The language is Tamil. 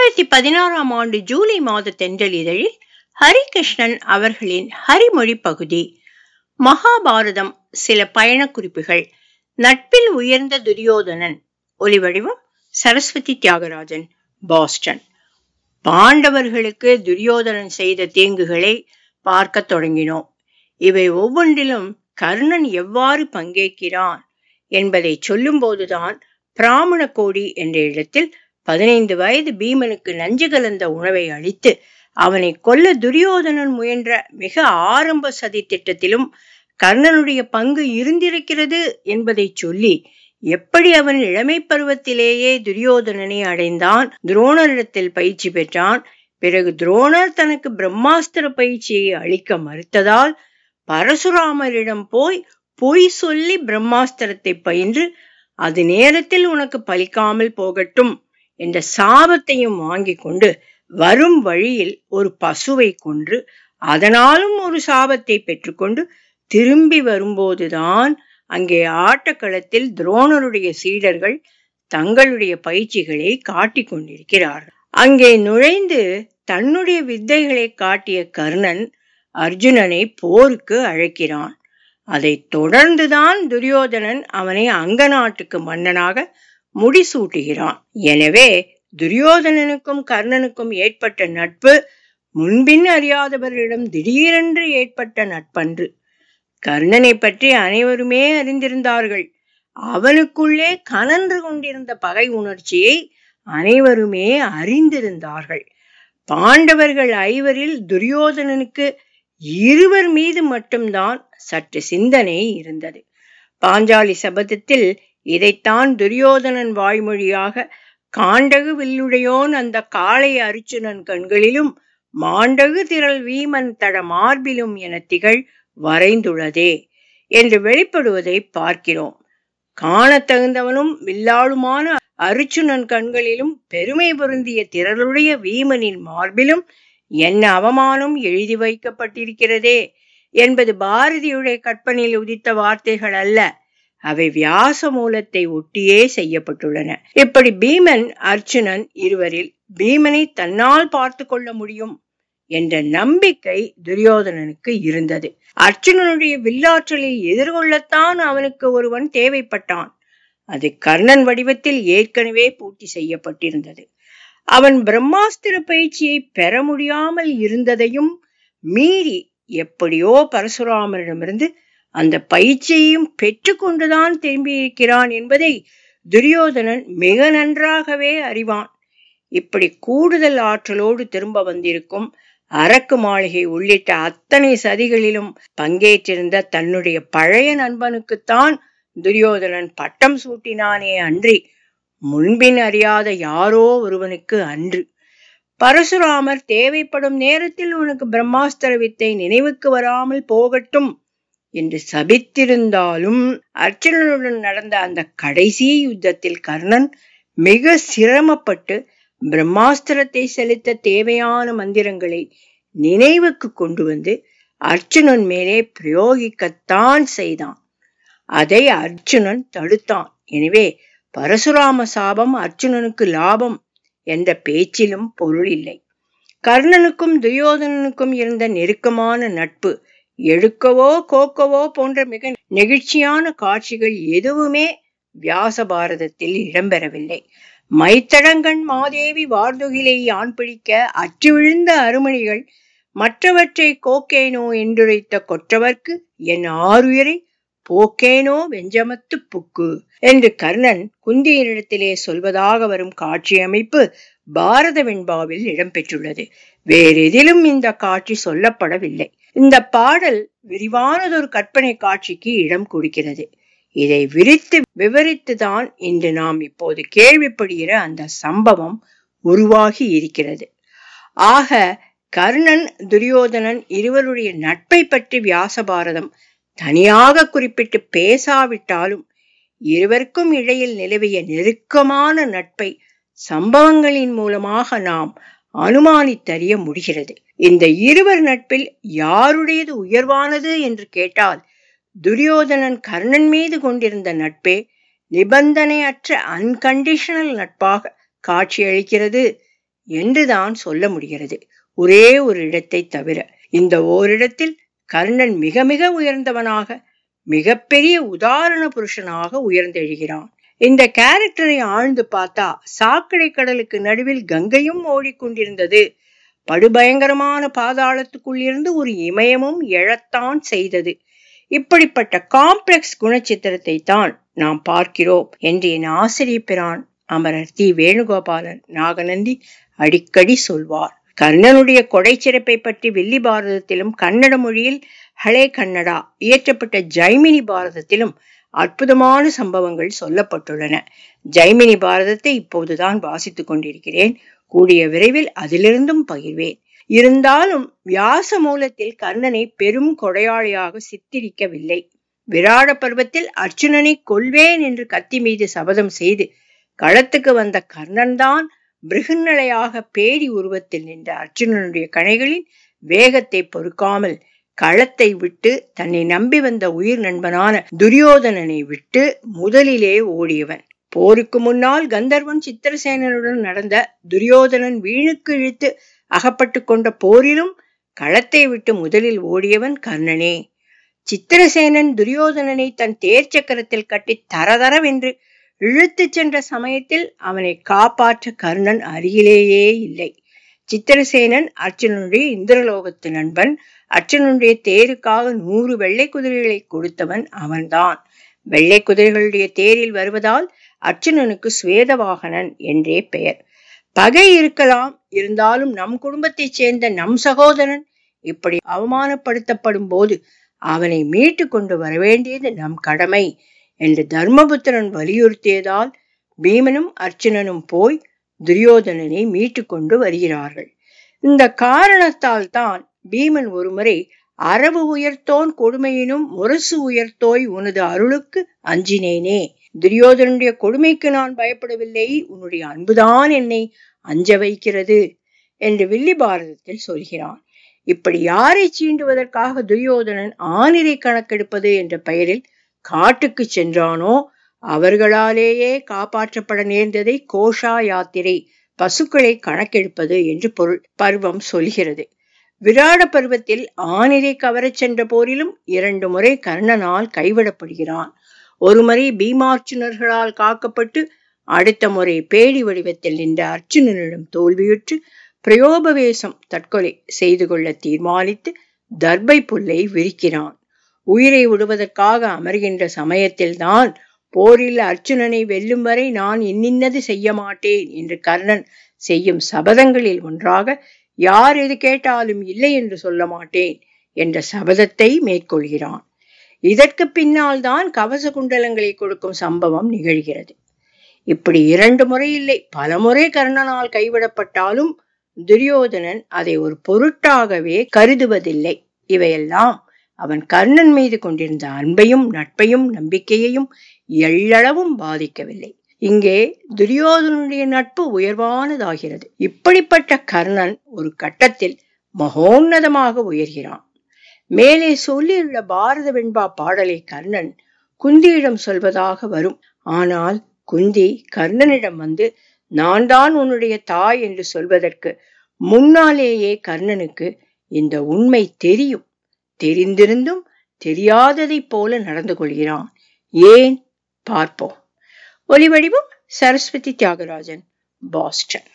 இரண்டாயிரத்தி பதினாறாம் ஆண்டு ஜூலை மாத தென்றல் இதழில் ஹரிகிருஷ்ணன் அவர்களின் ஹரிமொழி பகுதி மகாபாரதம் சில பயண குறிப்புகள் நட்பில் உயர்ந்த துரியோதனன் ஒலிவடிவம் சரஸ்வதி தியாகராஜன் பாஸ்டன் பாண்டவர்களுக்கு துரியோதனன் செய்த தீங்குகளை பார்க்க தொடங்கினோம் இவை ஒவ்வொன்றிலும் கர்ணன் எவ்வாறு பங்கேற்கிறான் என்பதை சொல்லும்போதுதான் பிராமண கோடி என்ற இடத்தில் பதினைந்து வயது பீமனுக்கு நஞ்சு கலந்த உணவை அளித்து அவனை கொல்ல துரியோதனன் முயன்ற மிக ஆரம்ப சதி திட்டத்திலும் கர்ணனுடைய பங்கு இருந்திருக்கிறது என்பதை சொல்லி எப்படி அவன் இளமை பருவத்திலேயே துரியோதனனை அடைந்தான் துரோணரிடத்தில் பயிற்சி பெற்றான் பிறகு துரோணர் தனக்கு பிரம்மாஸ்திர பயிற்சியை அளிக்க மறுத்ததால் பரசுராமரிடம் போய் பொய் சொல்லி பிரம்மாஸ்திரத்தை பயின்று அது நேரத்தில் உனக்கு பலிக்காமல் போகட்டும் என்ற சாபத்தையும் வாங்கி கொண்டு வரும் வழியில் ஒரு பசுவை கொன்று அதனாலும் ஒரு சாபத்தை பெற்றுக்கொண்டு திரும்பி வரும்போதுதான் அங்கே ஆட்டக்களத்தில் துரோணருடைய சீடர்கள் தங்களுடைய பயிற்சிகளை காட்டிக் கொண்டிருக்கிறார்கள் அங்கே நுழைந்து தன்னுடைய வித்தைகளை காட்டிய கர்ணன் அர்ஜுனனை போருக்கு அழைக்கிறான் அதை தொடர்ந்துதான் துரியோதனன் அவனை அங்க நாட்டுக்கு மன்னனாக முடிசூட்டுகிறான் எனவே துரியோதனனுக்கும் கர்ணனுக்கும் ஏற்பட்ட நட்பு முன்பின் அறியாதவர்களிடம் திடீரென்று ஏற்பட்ட நட்பன்று கர்ணனை பற்றி அனைவருமே அறிந்திருந்தார்கள் அவனுக்குள்ளே கனன்று கொண்டிருந்த பகை உணர்ச்சியை அனைவருமே அறிந்திருந்தார்கள் பாண்டவர்கள் ஐவரில் துரியோதனனுக்கு இருவர் மீது மட்டும்தான் சற்று சிந்தனை இருந்தது பாஞ்சாலி சபதத்தில் இதைத்தான் துரியோதனன் வாய்மொழியாக காண்டகு வில்லுடையோன் அந்த காளை அரிச்சுனன் கண்களிலும் மாண்டகு திரள் வீமன் தட மார்பிலும் என திகழ் வரைந்துள்ளதே என்று வெளிப்படுவதை பார்க்கிறோம் காணத்தகுந்தவனும் வில்லாளுமான அரிச்சுனன் கண்களிலும் பெருமை பொருந்திய திரளுடைய வீமனின் மார்பிலும் என்ன அவமானம் எழுதி வைக்கப்பட்டிருக்கிறதே என்பது பாரதியுடைய கற்பனையில் உதித்த வார்த்தைகள் அல்ல அவை வியாச மூலத்தை ஒட்டியே செய்யப்பட்டுள்ளன இப்படி பீமன் அர்ச்சுனன் இருவரில் பீமனை தன்னால் பார்த்து கொள்ள முடியும் என்ற நம்பிக்கை துரியோதனனுக்கு இருந்தது அர்ச்சுனனுடைய வில்லாற்றலை எதிர்கொள்ளத்தான் அவனுக்கு ஒருவன் தேவைப்பட்டான் அது கர்ணன் வடிவத்தில் ஏற்கனவே பூர்த்தி செய்யப்பட்டிருந்தது அவன் பிரம்மாஸ்திர பயிற்சியை பெற முடியாமல் இருந்ததையும் மீறி எப்படியோ பரசுராமரிடமிருந்து அந்த பயிற்சியையும் பெற்றுக்கொண்டுதான் திரும்பியிருக்கிறான் என்பதை துரியோதனன் மிக நன்றாகவே அறிவான் இப்படி கூடுதல் ஆற்றலோடு திரும்ப வந்திருக்கும் அரக்கு மாளிகை உள்ளிட்ட அத்தனை சதிகளிலும் பங்கேற்றிருந்த தன்னுடைய பழைய நண்பனுக்குத்தான் துரியோதனன் பட்டம் சூட்டினானே அன்றி முன்பின் அறியாத யாரோ ஒருவனுக்கு அன்று பரசுராமர் தேவைப்படும் நேரத்தில் உனக்கு பிரம்மாஸ்திர வித்தை நினைவுக்கு வராமல் போகட்டும் என்று சபித்திருந்தாலும் அர்ஜுனனுடன் நடந்த அந்த கடைசி யுத்தத்தில் கர்ணன் மிக சிரமப்பட்டு பிரம்மாஸ்திரத்தை செலுத்த தேவையான மந்திரங்களை நினைவுக்கு கொண்டு வந்து அர்ஜுனன் மேலே பிரயோகிக்கத்தான் செய்தான் அதை அர்ஜுனன் தடுத்தான் எனவே பரசுராம சாபம் அர்ஜுனனுக்கு லாபம் என்ற பேச்சிலும் பொருள் இல்லை கர்ணனுக்கும் துரியோதனனுக்கும் இருந்த நெருக்கமான நட்பு எடுக்கவோ கோக்கவோ போன்ற மிக நெகிழ்ச்சியான காட்சிகள் எதுவுமே வியாச பாரதத்தில் இடம்பெறவில்லை மைத்தடங்கண் மாதேவி வார்துகிலை யான் பிடிக்க அற்று விழுந்த அருமணிகள் மற்றவற்றை கோக்கேனோ என்றுரைத்த கொற்றவர்க்கு என் ஆறுயிரை போக்கேனோ வெஞ்சமத்து புக்கு என்று கர்ணன் குந்தியனிடத்திலே சொல்வதாக வரும் காட்சி அமைப்பு பாரத வெண்பாவில் இடம்பெற்றுள்ளது வேறெதிலும் இந்த காட்சி சொல்லப்படவில்லை இந்த பாடல் விரிவானதொரு கற்பனை காட்சிக்கு இடம் கொடுக்கிறது இதை விரித்து விவரித்துதான் இன்று நாம் இப்போது கேள்விப்படுகிற அந்த சம்பவம் உருவாகி இருக்கிறது ஆக கர்ணன் துரியோதனன் இருவருடைய நட்பை பற்றி வியாச பாரதம் தனியாக குறிப்பிட்டு பேசாவிட்டாலும் இருவருக்கும் இடையில் நிலவிய நெருக்கமான நட்பை சம்பவங்களின் மூலமாக நாம் அனுமானித்தறிய முடிகிறது இந்த இருவர் நட்பில் யாருடையது உயர்வானது என்று கேட்டால் துரியோதனன் கர்ணன் மீது கொண்டிருந்த நட்பே நிபந்தனையற்ற அன்கண்டிஷனல் நட்பாக காட்சியளிக்கிறது என்றுதான் சொல்ல முடிகிறது ஒரே ஒரு இடத்தை தவிர இந்த ஓரிடத்தில் கர்ணன் மிக மிக உயர்ந்தவனாக மிகப்பெரிய உதாரண புருஷனாக உயர்ந்தெழுகிறான் இந்த கேரக்டரை ஆழ்ந்து பார்த்தா சாக்கடை கடலுக்கு நடுவில் கங்கையும் ஓடிக்கொண்டிருந்தது படுபயங்கரமான பாதாளத்துக்குள் இருந்து ஒரு இமயமும் எழத்தான் செய்தது இப்படிப்பட்ட காம்ப்ளெக்ஸ் குணச்சித்திரத்தை தான் நாம் பார்க்கிறோம் என்று என் ஆசிரிய பிரான் அமரர் தி வேணுகோபாலன் நாகநந்தி அடிக்கடி சொல்வார் கர்ணனுடைய கொடை சிறப்பை பற்றி வில்லி பாரதத்திலும் கன்னட மொழியில் ஹளே கன்னடா இயற்றப்பட்ட ஜைமினி பாரதத்திலும் அற்புதமான சம்பவங்கள் சொல்லப்பட்டுள்ளன ஜைமினி பாரதத்தை இப்போதுதான் வாசித்துக் கொண்டிருக்கிறேன் கூடிய விரைவில் அதிலிருந்தும் பகிர்வேன் இருந்தாலும் வியாச மூலத்தில் கர்ணனை பெரும் கொடையாளியாக சித்தரிக்கவில்லை விராட பருவத்தில் அர்ஜுனனை கொல்வேன் என்று கத்தி மீது சபதம் செய்து களத்துக்கு வந்த கர்ணன் தான் பிருகுநிலையாக பேடி உருவத்தில் நின்ற அர்ஜுனனுடைய கணைகளின் வேகத்தை பொறுக்காமல் களத்தை விட்டு தன்னை நம்பி வந்த உயிர் நண்பனான துரியோதனனை விட்டு முதலிலே ஓடியவன் போருக்கு முன்னால் கந்தர்வன் சித்திரசேனனுடன் நடந்த துரியோதனன் வீணுக்கு இழுத்து அகப்பட்டு கொண்ட போரிலும் களத்தை விட்டு முதலில் ஓடியவன் கர்ணனே சித்திரசேனன் துரியோதனனை தன் தேர் சக்கரத்தில் கட்டி தரதரவென்று இழுத்துச் சென்ற சமயத்தில் அவனை காப்பாற்ற கர்ணன் அருகிலேயே இல்லை சித்திரசேனன் அர்ஜுனனுடைய இந்திரலோகத்து நண்பன் அர்ஜுனனுடைய தேருக்காக நூறு வெள்ளை குதிரைகளை கொடுத்தவன் அவன்தான் வெள்ளை குதிரைகளுடைய தேரில் வருவதால் அர்ஜுனனுக்கு சுவேதவாகனன் என்றே பெயர் பகை இருக்கலாம் இருந்தாலும் நம் குடும்பத்தைச் சேர்ந்த நம் சகோதரன் இப்படி அவமானப்படுத்தப்படும் போது அவனை மீட்டு கொண்டு வரவேண்டியது நம் கடமை என்று தர்மபுத்திரன் வலியுறுத்தியதால் பீமனும் அர்ச்சுனனும் போய் துரியோதனனை மீட்டு கொண்டு வருகிறார்கள் இந்த காரணத்தால் தான் பீமன் ஒருமுறை அரவு உயர்த்தோன் கொடுமையினும் முரசு உயர்த்தோய் உனது அருளுக்கு அஞ்சினேனே துரியோதனுடைய கொடுமைக்கு நான் பயப்படவில்லை உன்னுடைய அன்புதான் என்னை அஞ்ச வைக்கிறது என்று வில்லி பாரதத்தில் சொல்கிறான் இப்படி யாரை சீண்டுவதற்காக துரியோதனன் ஆனிரை கணக்கெடுப்பது என்ற பெயரில் காட்டுக்கு சென்றானோ அவர்களாலேயே காப்பாற்றப்பட நேர்ந்ததை கோஷா யாத்திரை பசுக்களை கணக்கெடுப்பது என்று பொருள் பருவம் சொல்கிறது விராட பருவத்தில் ஆனிரை கவரச் சென்ற போரிலும் இரண்டு முறை கர்ணனால் கைவிடப்படுகிறான் ஒரு முறை பீமார்ச்சுனர்களால் காக்கப்பட்டு அடுத்த முறை பேடி வடிவத்தில் நின்ற அர்ச்சுனனிடம் தோல்வியுற்று பிரயோபவேசம் தற்கொலை செய்து கொள்ள தீர்மானித்து தர்பை புல்லை விரிக்கிறான் உயிரை விடுவதற்காக அமர்கின்ற சமயத்தில்தான் போரில் அர்ச்சுனனை வெல்லும் வரை நான் இன்னின்னது செய்ய மாட்டேன் என்று கர்ணன் செய்யும் சபதங்களில் ஒன்றாக யார் எது கேட்டாலும் இல்லை என்று சொல்ல மாட்டேன் என்ற சபதத்தை மேற்கொள்கிறான் இதற்கு பின்னால் தான் கவச குண்டலங்களை கொடுக்கும் சம்பவம் நிகழ்கிறது இப்படி இரண்டு முறை இல்லை பல முறை கர்ணனால் கைவிடப்பட்டாலும் துரியோதனன் அதை ஒரு பொருட்டாகவே கருதுவதில்லை இவையெல்லாம் அவன் கர்ணன் மீது கொண்டிருந்த அன்பையும் நட்பையும் நம்பிக்கையையும் எள்ளளவும் பாதிக்கவில்லை இங்கே துரியோதனுடைய நட்பு உயர்வானதாகிறது இப்படிப்பட்ட கர்ணன் ஒரு கட்டத்தில் மகோன்னதமாக உயர்கிறான் மேலே சொல்லியுள்ள பாரத வெண்பா பாடலை கர்ணன் குந்தியிடம் சொல்வதாக வரும் ஆனால் குந்தி கர்ணனிடம் வந்து நான் தான் உன்னுடைய தாய் என்று சொல்வதற்கு முன்னாலேயே கர்ணனுக்கு இந்த உண்மை தெரியும் தெரிந்திருந்தும் தெரியாததைப் போல நடந்து கொள்கிறான் ஏன் பார்ப்போம் ஒலிவடிவம் சரஸ்வதி தியாகராஜன் பாஸ்டன்